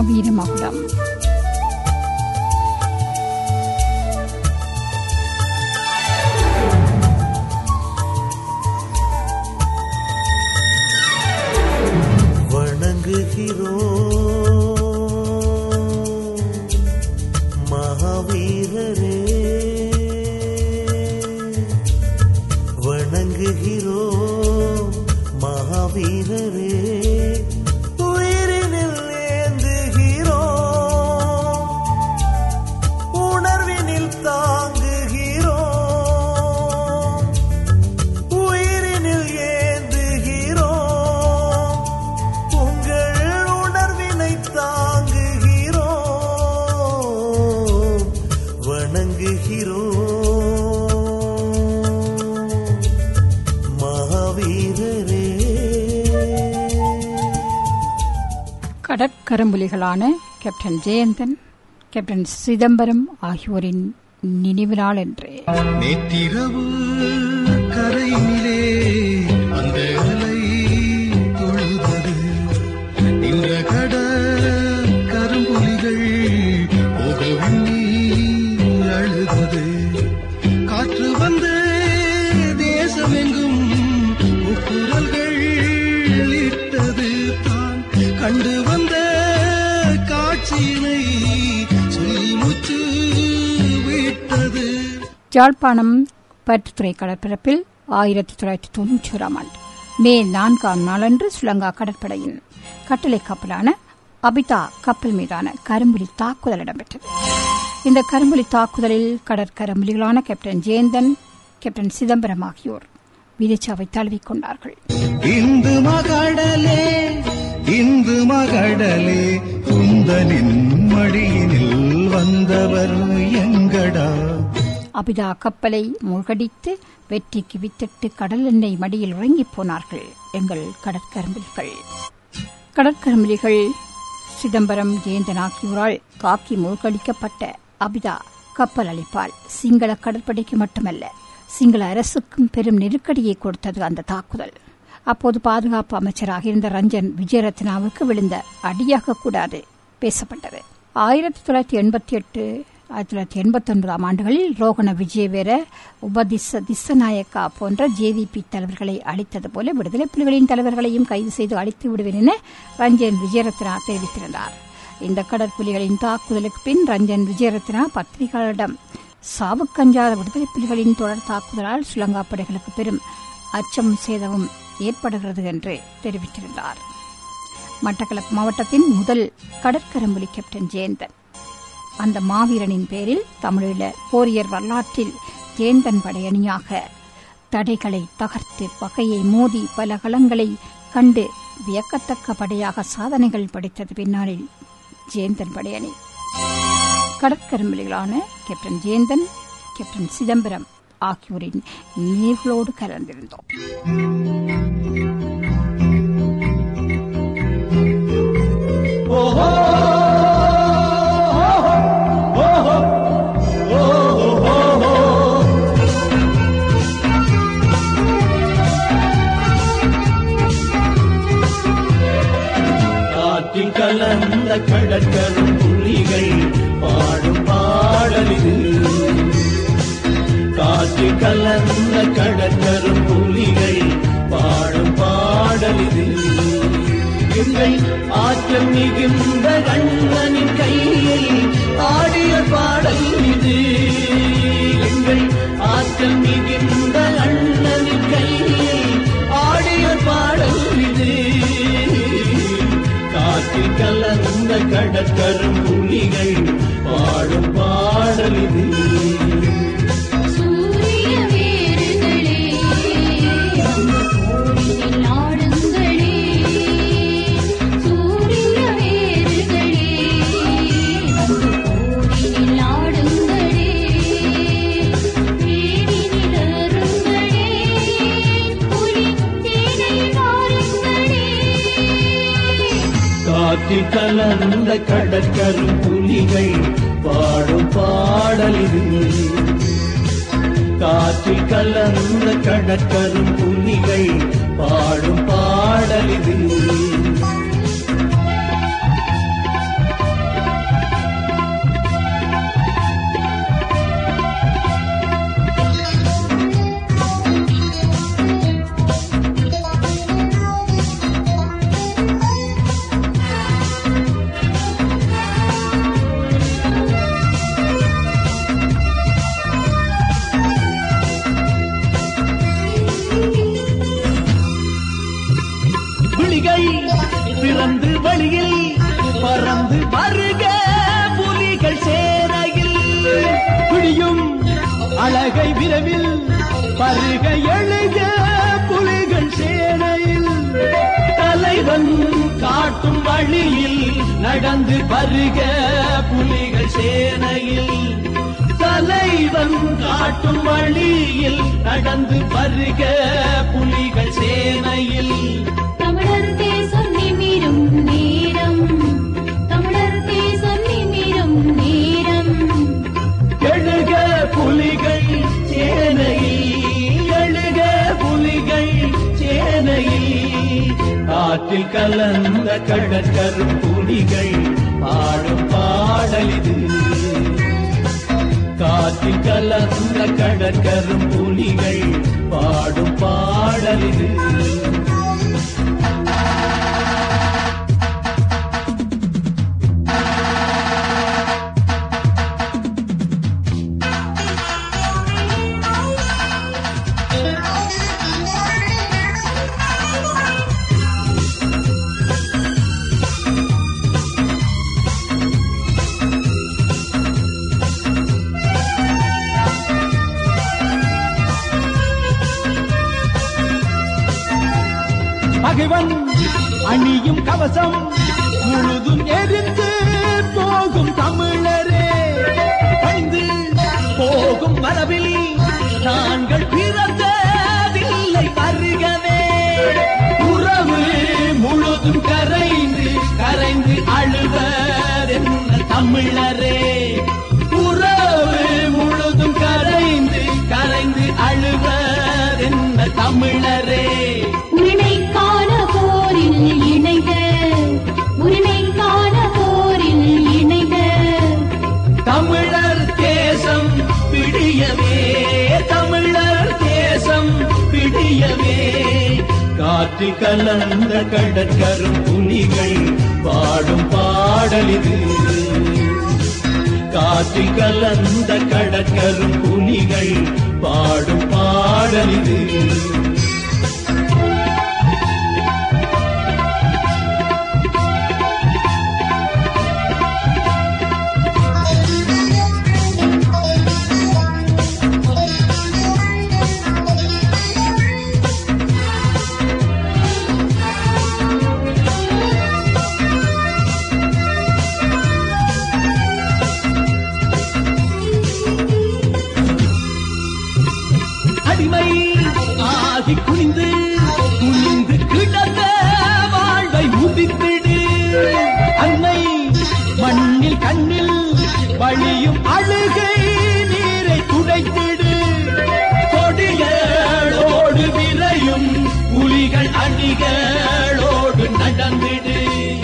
மாவீர மகுடம் வணங்குகிறோம் மகாவீரரே வணங்குகிறோம் மகாவீரரே உயிரினில் ஏந்துகிறோம் உணர்வினில் தாங்குகிறோம் உயிரினில் ஏந்துகிறோம் உங்கள் உணர்வினை தாங்குகிறோம் வணங்குகிறோம் மகாவீரரே கடற்கரம்புலிகளான கேப்டன் ஜெயந்தன் கேப்டன் சிதம்பரம் ஆகியோரின் நினைவு நாள் என்று நேற்றிரவு கரையினிலே அந்த அலை தொழுதது நின்ற கட கரும்புலிகள் போகவில்லை அழுதது காற்று வந்த தேசமெங்கும் முக்குரல்கள் இட்டது தான் கண்டு வந்த காட்சியினை சொல்லி முச்சு விட்டது யாழ்ப்பாணம் பருத்தித்துறை கடற்பரப்பில் ஆயிரத்தி தொள்ளாயிரத்தி தொன்னூற்றி ஓராம் ஆண்டு மே நான்காம் நாளன்று ஸ்ரீலங்கா கடற்படையின் கட்டளை கப்பலான அபிதா கப்பல் மீதான கரும்புலி தாக்குதல் இடம்பெற்றது இந்த கரும்புலி தாக்குதலில் கடற்கரம்புலிகளான கேப்டன் ஜெயந்தன் கேப்டன் சிதம்பரம் ஆகியோர் வீரச்சாவை தழுவிக்கொண்டார்கள் இந்து மகடலே இந்து மகடலே குந்தனின் மடியினில் வந்தவர் எங்கடா அபிதா கப்பலை மூழ்கடித்து வெற்றிக்கு வித்திட்டு கடல் எண்ணெய் மடியில் இறங்கிப் போனார்கள் எங்கள் கடற்கரம்புலிகள் கடற்கரம்புலிகள் சிதம்பரம் ஜெயந்தன் ஆகியோரால் காக்கி மூழ்கடிக்கப்பட்ட அபிதா கப்பல் அளிப்பால் சிங்கள கடற்படைக்கு மட்டுமல்ல சிங்கள அரசுக்கும் பெரும் நெருக்கடியை கொடுத்தது அந்த தாக்குதல் அப்போது பாதுகாப்பு அமைச்சராக இருந்த ரஞ்சன் விஜயரத்னாவுக்கு விழுந்த அடியாக கூடாது பேசப்பட்டது ஆயிரத்தி தொள்ளாயிரத்தி எண்பத்தி எட்டு ஆயிரத்தி தொள்ளாயிரத்தி எண்பத்தி ஒன்பதாம் ஆண்டுகளில் ரோகண விஜயவேர உபதிச திசநாயக்கா போன்ற ஜேவிபி தலைவர்களை அழித்தது போல விடுதலை புலிகளின் தலைவர்களையும் கைது செய்து அழித்து விடுவேன் என ரஞ்சன் விஜயரத்னா தெரிவித்திருந்தார் இந்த கடற்புலிகளின் தாக்குதலுக்கு பின் ரஞ்சன் விஜயரத்னா பத்திரிகையாளரிடம் சாவுக்கஞ்சாத விடுதலை புலிகளின் தொடர் தாக்குதலால் ஸ்ரீலங்கா படைகளுக்கு பெரும் அச்சம் சேதமும் ஏற்படுகிறது என்று தெரிவித்திருந்தார் மட்டக்களப்பு மாவட்டத்தின் முதல் கடற்கரம்புலி கேப்டன் ஜெயந்தன் அந்த மாவீரனின் பேரில் தமிழீழ போரியர் வரலாற்றில் ஜேந்தன் படையணியாக தடைகளை தகர்த்து பகையை மோதி பல களங்களை கண்டு வியக்கத்தக்க படையாக சாதனைகள் படைத்தது பின்னாளில் ஜேந்தன் படையணி கடற்கரும்பலிகளான கேப்டன் ஜேந்தன் கேப்டன் சிதம்பரம் ஆகியோரின் நினைவுகளோடு கலந்திருந்தோம் காற்றில் கலந்த கடற்கரும் புலிகள் பாடும் பாடலிது காற்றில் கலந்த கடற்கரும் புலிகள் பாடும் பாடலிது எங்கள் ஆற்றல் மிகுந்த கண்ணனின் கையை ஆடிய பாடல் இது எங்கள் ஆற்றல் மிகுந்த அண்ணனின் கையை ஆடிய பாடல் இது காற்றில் கலந்த கடற்கரும் புலிகள் பாடும் பாடல் இது சூரிய வேர்களே கோயிலில் ஆடுங்களே சூரிய வேர்களே கோயிலில் ஆடுங்களே தேனில் அருங்களே புலி தேனை வாருங்களே காற்றில் கலந்த கடற்கரும் புலிகள் பாடும் பாடல் இது காற்றில் கலந்த கடற்கரும் புலிகள் பாடும் பாடல் இது பகை விரைவில் பருக எழுக புலிகள் சேனையில் தலைவன் காட்டும் வழியில் நடந்து பருக புலிகள் சேனையில் தலைவன் காட்டும் வழியில் நடந்து பருக புலிகள் சேனையில் தமிழர் தேசம் நிமிரும் நேரம் தமிழர் தேசம் நிமிரும் நேரம் எழுக புலிகள் சேனையில் எழுக புலிகள் சேனையில் காற்றில் கலந்த கடற்கரும் புலிகள் பாடும் பாடலிது காற்றில் கலந்த கடற்கரும் புலிகள் பாடும் பாடலிது பகைவன் அணியும் கவசம் முழுதும் எரிந்து போகும் தமிழரே பணிந்து போகும் மரபில் நாங்கள் பிறந்ததில்லை பருகவே உறவு முழுதும் கரைந்து கரைந்து அழுவதென்ன தமிழரே உறவு முழுதும் கரைந்து கரைந்து அழுவதென்ன தமிழரே உரிமைக்கான போரில் இணைக உரிமைக்கான போரில் இணைக தமிழர் தேசம் பிடியவே தமிழர் தேசம் பிடியவே காற்றில் கலந்த கடற்கரும் புலிகள் பாடும் பாடலிது காற்றில் கலந்த கடற்கரும் புலிகள் பாடும் பாடலிது அடிமை ஆகி குனிந்து குனிந்து கிடந்த வாழ்வை உதித்திடு அன்னை மண்ணில் கண்ணில் வழியும் அழுகை நீரை துடைத்திடு கொடிகளோடு விரையும் புலிகள் அணிகளோடு நடந்திடு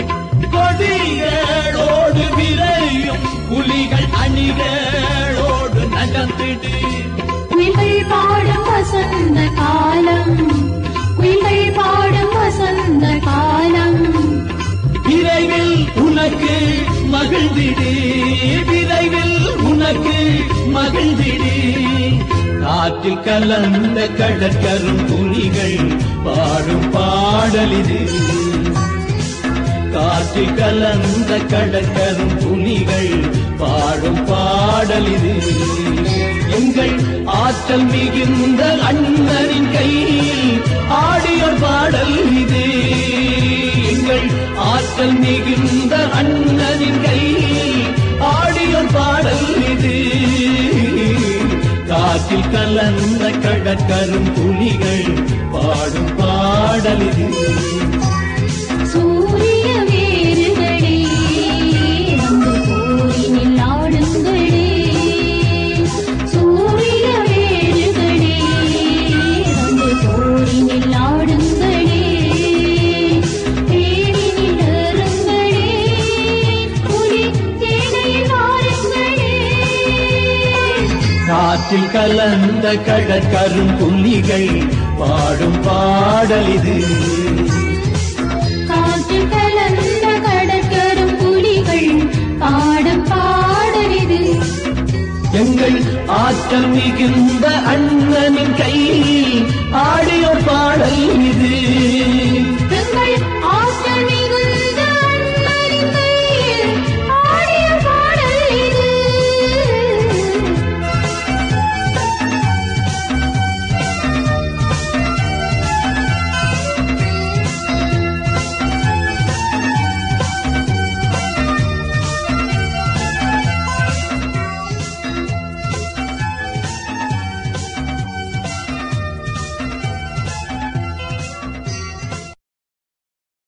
கொடிகளோடு விரையும் புலிகள் அணிகளோடு நடந்திடு குயில்கள் பாடும் வசந்த காலம் குயில்கள் பாடும் வசந்த காலம் விரைவில் உனக்கு மகிழ்ந்திடு விரைவில் உனக்கு மகிழ்ந்திடு காற்றில் கலந்த கடற்கரும் புலிகள் பாடும் பாடலிது காற்றில் கலந்த கடற்கரும் புலிகள் பாடும் பாடலிது எங்கள் ஆற்றல் மிகுந்த அண்ணனின் கையில் ஆடிய பாடல் இது எங்கள் ஆற்றல் மிகுந்த அண்ணனின் கையில் ஆடிய பாடல் இது காற்றில் கலந்த கடற்கரும் புலிகள் பாடும் பாடல் இது சூரிய வேறுகளே வந்து போரினில் ஆடுங்களே சூரிய வேறுகளே வந்து போரினில் ஆடுங்களே தேனினில் அருங்களே புலி தேனையில் வாருங்களே காற்றில் கலந்த கடற்கரும் புலிகள் பாடும் பாடல் இது காற்றில் கலந்த கடற்கரும் புலிகள் பாடும் பாடலிது எங்கள் ஆற்றல் மிகுந்த அண்ணனின் கையில் ஆடிய பாடல் இது